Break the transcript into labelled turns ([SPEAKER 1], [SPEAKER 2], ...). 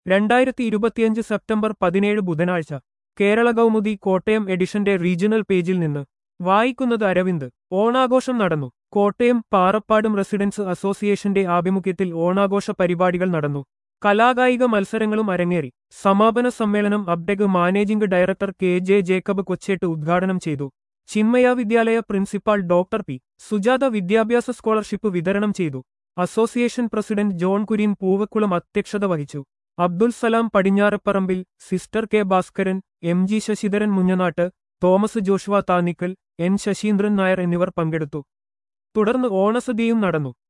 [SPEAKER 1] രണ്ടായിരത്തി ഇരുപത്തിയഞ്ച് സെപ്റ്റംബർ പതിനേഴ് ബുധനാഴ്ച കേരള കൗമുദി കോട്ടയം എഡിഷന്റെ റീജിയണൽ പേജിൽ നിന്ന് വായിക്കുന്നത് അരവിന്ദ് ഓണാഘോഷം നടന്നു കോട്ടയം പാറപ്പാടും റെസിഡൻസ് അസോസിയേഷന്റെ ആഭിമുഖ്യത്തിൽ ഓണാഘോഷ പരിപാടികൾ നടന്നു കലാകായിക മത്സരങ്ങളും അരങ്ങേറി സമാപന സമ്മേളനം അബ്ഡെഗ് managing director K J Jacob Kochett ഉദ്ഘാടനം ചെയ്തു ചിന്മയ വിദ്യാലയ പ്രിൻസിപ്പാൾ ഡോക്ടർ പി സുജാത വിദ്യാഭ്യാസ സ്കോളർഷിപ്പ് വിതരണം ചെയ്തു അസോസിയേഷൻ പ്രസിഡന്റ് ജോൺ കുര്യൻ പൂവക്കുളം അധ്യക്ഷത വഹിച്ചു Abdul Salam Padinjarapparambil sister K Bhaskaran M G Sasidharan Munjanattu Thomas Joshua Thannickal N Sasindran Nair എന്നിവർ പങ്കെടുത്തു തുടർന്ന് ഓണസദ്യയും നടന്നു